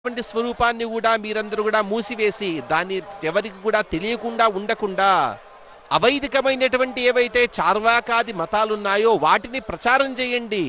వంటి స్వరూపాన్ని కూడా మీరందరూ కూడా మూసివేసి దాన్ని ఎవరికి కూడా తెలియకుండా ఉండకుండా అవైదికమైనటువంటి ఏవైతే చార్వాకాది మతాలున్నాయో వాటిని ప్రచారం చేయండి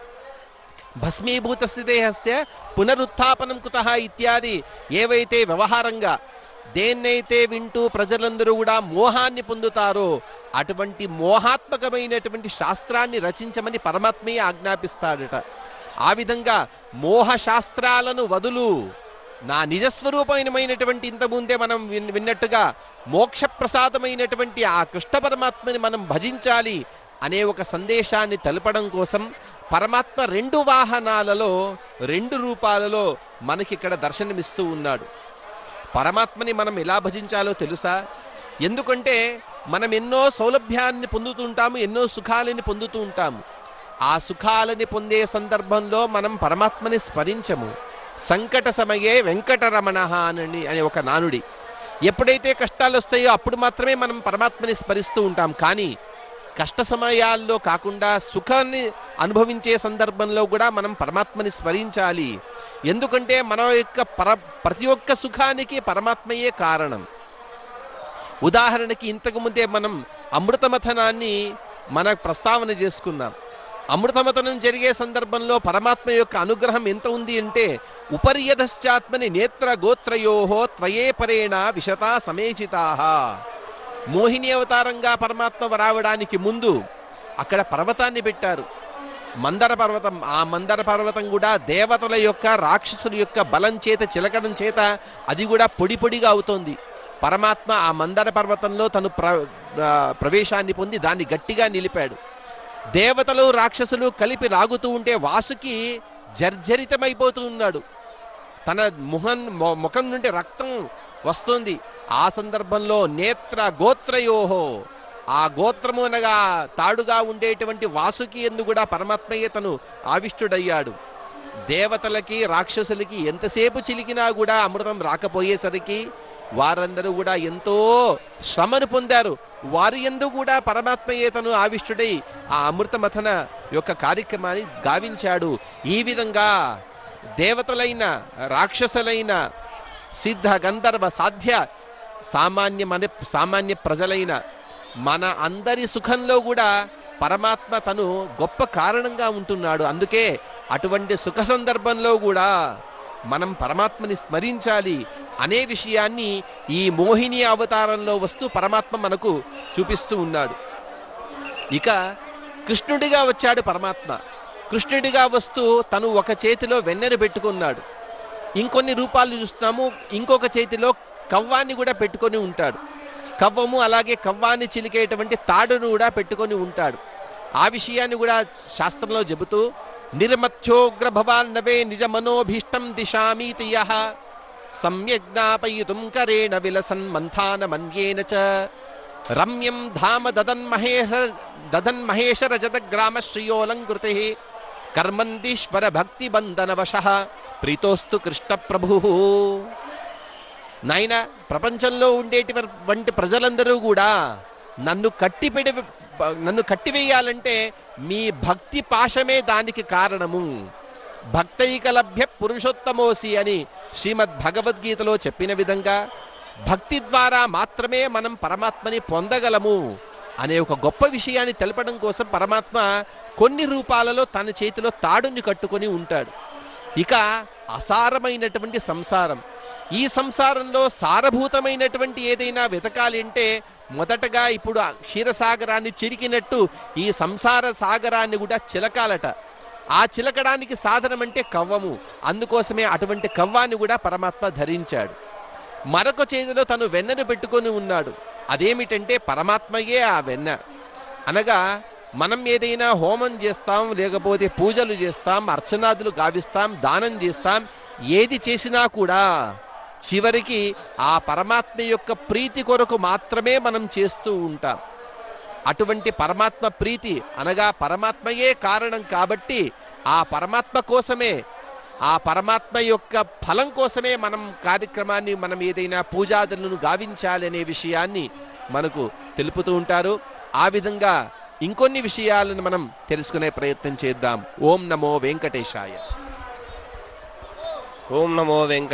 భస్మీభూత స్థితేహస్య పునరుత్థాపనం కుత ఇత్యాది ఏవైతే వ్యవహారంగా దేన్నైతే వింటూ ప్రజలందరూ కూడా మోహాన్ని పొందుతారో అటువంటి మోహాత్మకమైనటువంటి శాస్త్రాన్ని రచించమని పరమాత్మయే ఆజ్ఞాపిస్తాడట ఆ విధంగా మోహ శాస్త్రాలను వదులు నా నిజస్వరూపమైనటువంటి ఇంతకుముందే మనం విన్- విన్నట్టుగా మోక్షప్రసాదమైనటువంటి ఆ కృష్ణ పరమాత్మని మనం భజించాలి అనే ఒక సందేశాన్ని తెలపడం కోసం పరమాత్మ రెండు వాహనాలలో రెండు రూపాలలో మనకిక్కడ దర్శనమిస్తూ ఉన్నాడు పరమాత్మని మనం ఎలా భజించాలో తెలుసా ఎందుకంటే మనం ఎన్నో సౌలభ్యాన్ని పొందుతూ ఉంటాము ఎన్నో సుఖాలని పొందుతూ ఉంటాము ఆ సుఖాలని పొందే సందర్భంలో మనం పరమాత్మని స్మరించము సంకట సమయే వెంకటరమణ అని అనే ఒక నానుడి ఎప్పుడైతే కష్టాలు వస్తాయో అప్పుడు మాత్రమే మనం పరమాత్మని స్మరిస్తూ ఉంటాం కానీ కష్ట సమయాల్లో కాకుండా సుఖాన్ని అనుభవించే సందర్భంలో కూడా మనం పరమాత్మని స్మరించాలి ఎందుకంటే మన యొక్క పర ప్రతి ఒక్క సుఖానికి పరమాత్మయే కారణం ఉదాహరణకి ఇంతకు ముందే మనం అమృతమథనాన్ని మన ప్రస్తావన చేసుకున్నాం అమృతమథనం జరిగే సందర్భంలో పరమాత్మ యొక్క అనుగ్రహం ఎంత ఉంది అంటే ఉపర్యధశ్చాత్మని నేత్ర గోత్రయోహో త్వయే పరేణ విశతా సమేచితాహ మోహిని అవతారంగా పరమాత్మ రావడానికి ముందు అక్కడ పర్వతాన్ని పెట్టారు మందర పర్వతం ఆ మందర పర్వతం కూడా దేవతల యొక్క రాక్షసుల యొక్క బలం చేత చిలకడం చేత అది కూడా పొడి పొడిగా అవుతోంది పరమాత్మ ఆ మందర పర్వతంలో తను ప్ర ఆ, ప్రవేశాన్ని పొంది దాన్ని గట్టిగా నిలిపాడు దేవతలు రాక్షసులు కలిపి లాగుతూ ఉంటే వాసుకి జర్జరితమైపోతూ ఉన్నాడు తన ముఖం మొ- ముఖం నుండి రక్తం వస్తుంది ఆ సందర్భంలో నేత్ర గోత్రయోహో ఆ గోత్రము అనగా తాడుగా ఉండేటువంటి వాసుకి ఎందు కూడా పరమాత్మయ్య తను ఆవిష్టుడయ్యాడు దేవతలకి రాక్షసులకి ఎంతసేపు చిలికినా కూడా అమృతం రాకపోయేసరికి వారందరూ కూడా ఎంతో శ్రమను పొందారు వారి ఎందు కూడా పరమాత్మయే తను ఆవిష్టుడై ఆ అమృతమథన యొక్క కార్యక్రమాన్ని గావించాడు ఈ విధంగా దేవతలైన రాక్షసులైన సిద్ధ గంధర్వ సాధ్య సామాన్య మన సామాన్య ప్రజలైన మన అందరి సుఖంలో కూడా పరమాత్మ తను గొప్ప కారణంగా ఉంటున్నాడు అందుకే అటువంటి సుఖ సందర్భంలో కూడా మనం పరమాత్మని స్మరించాలి అనే విషయాన్ని ఈ మోహిని అవతారంలో వస్తూ పరమాత్మ మనకు చూపిస్తూ ఉన్నాడు ఇక కృష్ణుడిగా వచ్చాడు పరమాత్మ కృష్ణుడిగా వస్తూ తను ఒక చేతిలో వెన్నెను పెట్టుకున్నాడు ఇంకొన్ని రూపాలు చూస్తున్నాము ఇంకొక చేతిలో కవ్వాన్ని కూడా పెట్టుకొని ఉంటాడు కవ్వము అలాగే కవ్వాన్ని చిలికేటువంటి తాడును కూడా పెట్టుకొని ఉంటాడు ఆ విషయాన్ని కూడా శాస్త్రంలో చెబుతూ నిర్మథ్యోగ్ర భవాన్నవే నిజ మనోభీష్టం దిశామీతి యః సమ్యజ్ఞాపయితుం కరేణ విలసన్ మంథాన మన్యేన చ రమ్యం ధామ దదన్ మహేష దదన్ మహేష రజత గ్రామ శ్రియోలంకృతి కర్మందీశ్వర భక్తి బంధన వశ ప్రీతోస్తు కృష్ణ ప్రభు నాయన ప్రపంచంలో ఉండేటువంటి ప్రజలందరూ కూడా నన్ను కట్టిపెడి నన్ను కట్టివేయాలంటే మీ భక్తి పాశమే దానికి కారణము భక్తైకలభ్య పురుషోత్తమోసి అని శ్రీమద్ భగవద్గీతలో చెప్పిన విధంగా భక్తి ద్వారా మాత్రమే మనం పరమాత్మని పొందగలము అనే ఒక గొప్ప విషయాన్ని తెలపడం కోసం పరమాత్మ కొన్ని రూపాలలో తన చేతిలో తాడుని కట్టుకొని ఉంటాడు ఇక అసారమైనటువంటి సంసారం ఈ సంసారంలో సారభూతమైనటువంటి ఏదైనా వెతకాలి అంటే మొదటగా ఇప్పుడు ఆ క్షీరసాగరాన్ని చిరికినట్టు ఈ సంసార సాగరాన్ని కూడా చిలకాలట ఆ చిలకడానికి సాధనం అంటే కవ్వము అందుకోసమే అటువంటి కవ్వాన్ని కూడా పరమాత్మ ధరించాడు మరొక చేతిలో తను వెన్నను పెట్టుకొని ఉన్నాడు అదేమిటంటే పరమాత్మయే ఆ వెన్న అనగా మనం ఏదైనా హోమం చేస్తాం లేకపోతే పూజలు చేస్తాం అర్చనాదులు గావిస్తాం దానం చేస్తాం ఏది చేసినా కూడా చివరికి ఆ పరమాత్మ యొక్క ప్రీతి కొరకు మాత్రమే మనం చేస్తూ ఉంటాం అటువంటి పరమాత్మ ప్రీతి అనగా పరమాత్మయే కారణం కాబట్టి ఆ పరమాత్మ కోసమే ఆ పరమాత్మ యొక్క ఫలం కోసమే మనం కార్యక్రమాన్ని మనం ఏదైనా పూజాదులను గావించాలి అనే విషయాన్ని మనకు తెలుపుతూ ఉంటారు ఆ విధంగా ఇంకొన్ని విషయాలను మనం తెలుసుకునే ప్రయత్నం చేద్దాం ఓం నమో వెంకటేశాయ ఓం నమో వెంకట